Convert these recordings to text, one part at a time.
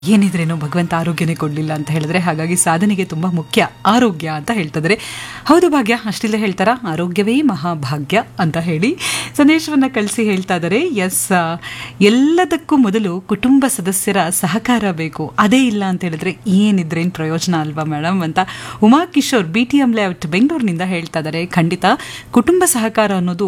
ಏನಿದ್ರೇನೋ ಭಗವಂತ ಆರೋಗ್ಯನೇ ಕೊಡಲಿಲ್ಲ ಅಂತ ಹೇಳಿದ್ರೆ ಹಾಗಾಗಿ ಸಾಧನೆಗೆ ತುಂಬ ಮುಖ್ಯ ಆರೋಗ್ಯ ಅಂತ ಹೇಳ್ತಿದ್ರೆ ಹೌದು ಭಾಗ್ಯ ಅಷ್ಟಿಲ್ಲ ಹೇಳ್ತಾರ ಆರೋಗ್ಯವೇ ಮಹಾಭಾಗ್ಯ ಅಂತ ಹೇಳಿ ಸಂದೇಶವನ್ನು ಕಳಿಸಿ ಹೇಳ್ತಾ ಇದ್ದಾರೆ ಎಸ್ ಎಲ್ಲದಕ್ಕೂ ಮೊದಲು ಕುಟುಂಬ ಸದಸ್ಯರ ಸಹಕಾರ ಬೇಕು ಅದೇ ಇಲ್ಲ ಅಂತ ಹೇಳಿದ್ರೆ ಏನಿದ್ರೇನು ಪ್ರಯೋಜನ ಅಲ್ವಾ ಮೇಡಮ್ ಅಂತ Uma Kishore B T M layout ಬೆಂಗಳೂರಿನಿಂದ ಹೇಳ್ತಾ ಇದ್ದಾರೆ ಖಂಡಿತ ಕುಟುಂಬ ಸಹಕಾರ ಅನ್ನೋದು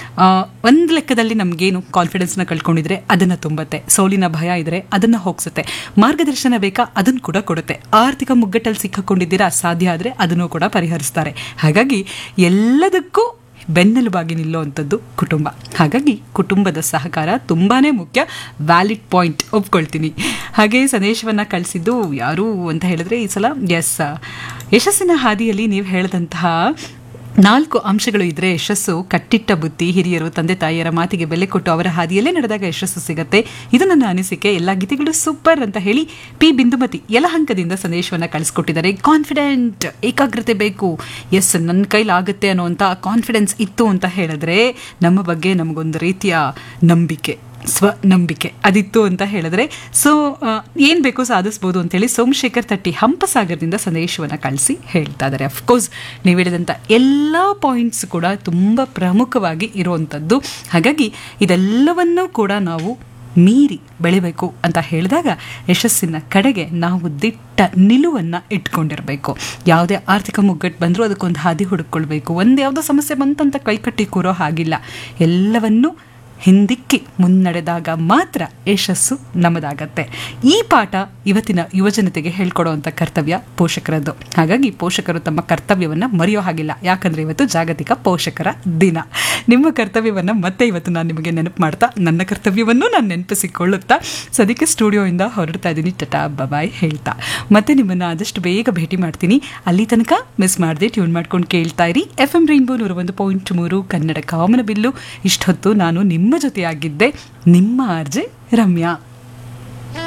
ಒಂದು ಲೆಕ್ಕದಲ್ಲಿ ನಮಗೇನು ಕಾನ್ಫಿಡೆನ್ಸ್ನ ಕಳ್ಕೊಂಡಿದ್ರೆ ಅದನ್ನು ತುಂಬುತ್ತೆ ಸೋಲಿನ ಭಯ ಇದ್ರೆ ಅದನ್ನು ಹೋಗ್ಸುತ್ತೆ ಮಾರ್ಗದರ್ಶನ ಬೇಕಾ ಅದನ್ನು ಕೂಡ ಕೊಡುತ್ತೆ ಆರ್ಥಿಕ ಮುಗ್ಗಟ್ಟಲ್ಲಿ ಸಿಕ್ಕಿಕೊಂಡಿದ್ದೀರಾ ಸಾಧ್ಯ ಆದರೆ ಅದನ್ನು ಕೂಡ ಪರಿಹರಿಸ್ತಾರೆ ಹಾಗಾಗಿ ಎಲ್ಲದಕ್ಕೂ ಬೆನ್ನೆಲುಬಾಗಿ ನಿಲ್ಲುವಂಥದ್ದು ಕುಟುಂಬ ಹಾಗಾಗಿ ಕುಟುಂಬದ ಸಹಕಾರ ತುಂಬಾ ಮುಖ್ಯ ವ್ಯಾಲಿಡ್ ಪಾಯಿಂಟ್ ಒಪ್ಕೊಳ್ತೀನಿ ಹಾಗೆ ಸಂದೇಶವನ್ನು ಕಳಿಸಿದ್ದು ಯಾರು ಅಂತ ಹೇಳಿದ್ರೆ ಈ ಸಲ ಎಸ್ ಯಶಸ್ಸಿನ ಹಾದಿಯಲ್ಲಿ ನೀವು ಹೇಳಿದಂತಹ ನಾಲ್ಕು ಅಂಶಗಳು ಇದ್ರೆ ಯಶಸ್ಸು ಕಟ್ಟಿಟ್ಟ ಬುದ್ಧಿ ಹಿರಿಯರು ತಂದೆ ತಾಯಿಯರ ಮಾತಿಗೆ ಬೆಲೆ ಕೊಟ್ಟು ಅವರ ಹಾದಿಯಲ್ಲೇ ನಡೆದಾಗ ಯಶಸ್ಸು ಸಿಗತ್ತೆ ಇದು ನನ್ನ ಅನಿಸಿಕೆ ಎಲ್ಲ ಗೀತೆಗಳು ಸೂಪರ್ ಅಂತ ಹೇಳಿ ಪಿ ಬಿಂದುಮತಿ ಯಲಹಂಕದಿಂದ ಸಂದೇಶವನ್ನು ಕಳಿಸ್ಕೊಟ್ಟಿದ್ದಾರೆ ಕಾನ್ಫಿಡೆಂಟ್ ಏಕಾಗ್ರತೆ ಬೇಕು ಎಸ್ ನನ್ನ ಕೈಲಾಗುತ್ತೆ ಅನ್ನುವಂಥ ಕಾನ್ಫಿಡೆನ್ಸ್ ಇತ್ತು ಅಂತ ಹೇಳಿದ್ರೆ ನಮ್ಮ ಬಗ್ಗೆ ನಮಗೊಂದು ರೀತಿಯ ನಂಬಿಕೆ ಸ್ವನಂಬಿಕೆ ಅದಿತ್ತು ಅಂತ ಹೇಳಿದ್ರೆ ಸೊ ಏನು ಬೇಕೋ ಸಾಧಿಸ್ಬೋದು ಅಂತೇಳಿ ಸೋಮಶೇಖರ್ ತಟ್ಟಿ ಹಂಪಸಾಗರದಿಂದ ಸಂದೇಶವನ್ನು ಕಳಿಸಿ ಹೇಳ್ತಾ ಇದ್ದಾರೆ ಅಫ್ಕೋರ್ಸ್ ನೀವು ಹೇಳಿದಂಥ ಎಲ್ಲ ಪಾಯಿಂಟ್ಸ್ ಕೂಡ ತುಂಬ ಪ್ರಮುಖವಾಗಿ ಇರುವಂಥದ್ದು ಹಾಗಾಗಿ ಇದೆಲ್ಲವನ್ನೂ ಕೂಡ ನಾವು ಮೀರಿ ಬೆಳಿಬೇಕು ಅಂತ ಹೇಳಿದಾಗ ಯಶಸ್ಸಿನ ಕಡೆಗೆ ನಾವು ದಿಟ್ಟ ನಿಲುವನ್ನು ಇಟ್ಕೊಂಡಿರಬೇಕು ಯಾವುದೇ ಆರ್ಥಿಕ ಮುಗ್ಗಟ್ಟು ಬಂದರೂ ಅದಕ್ಕೊಂದು ಹಾದಿ ಹುಡುಕೊಳ್ಬೇಕು ಒಂದು ಯಾವುದೋ ಸಮಸ್ಯೆ ಬಂತಂತ ಕೈಕಟ್ಟಿ ಕೂರೋ ಹಾಗಿಲ್ಲ ಎಲ್ಲವನ್ನೂ ಹಿಂದಿಕ್ಕಿ ಮುನ್ನಡೆದಾಗ ಮಾತ್ರ ಯಶಸ್ಸು ನಮ್ಮದಾಗತ್ತೆ ಈ ಪಾಠ ಇವತ್ತಿನ ಯುವಜನತೆಗೆ ಹೇಳ್ಕೊಡುವಂಥ ಕರ್ತವ್ಯ ಪೋಷಕರದ್ದು ಹಾಗಾಗಿ ಪೋಷಕರು ತಮ್ಮ ಕರ್ತವ್ಯವನ್ನು ಮರೆಯೋ ಹಾಗಿಲ್ಲ ಯಾಕಂದರೆ ಇವತ್ತು ಜಾಗತಿಕ ಪೋಷಕರ ದಿನ ನಿಮ್ಮ ಕರ್ತವ್ಯವನ್ನು ಮತ್ತೆ ಇವತ್ತು ನಾನು ನಿಮಗೆ ನೆನಪು ಮಾಡ್ತಾ ನನ್ನ ಕರ್ತವ್ಯವನ್ನು ನಾನು ನೆನಪಿಸಿಕೊಳ್ಳುತ್ತಾ ಸದ್ಯಕ್ಕೆ ಸ್ಟುಡಿಯೋಯಿಂದ ಹೊರಡ್ತಾ ಇದ್ದೀನಿ ಟಟಾ ಬಬಾಯ್ ಹೇಳ್ತಾ ಮತ್ತೆ ನಿಮ್ಮನ್ನು ಆದಷ್ಟು ಬೇಗ ಭೇಟಿ ಮಾಡ್ತೀನಿ ಅಲ್ಲಿ ತನಕ ಮಿಸ್ ಮಾಡದೆ ಟ್ಯೂನ್ ಮಾಡ್ಕೊಂಡು ಕೇಳ್ತಾ ಇರಿ ಎಫ್ ಎಂ ರೈನ್ಬೋ ನೂರ ಒಂದು ಪಾಯಿಂಟ್ ಮೂರು ಕನ್ನಡ ಕಾಮನ ಬಿಲ್ಲು ಇಷ್ಟೊತ್ತು ನಾನು ನಿಮ್ಮ ಜೊತೆಯಾಗಿದ್ದೆ ನಿಮ್ಮ ಆರ್ಜೆ ರಮ್ಯಾ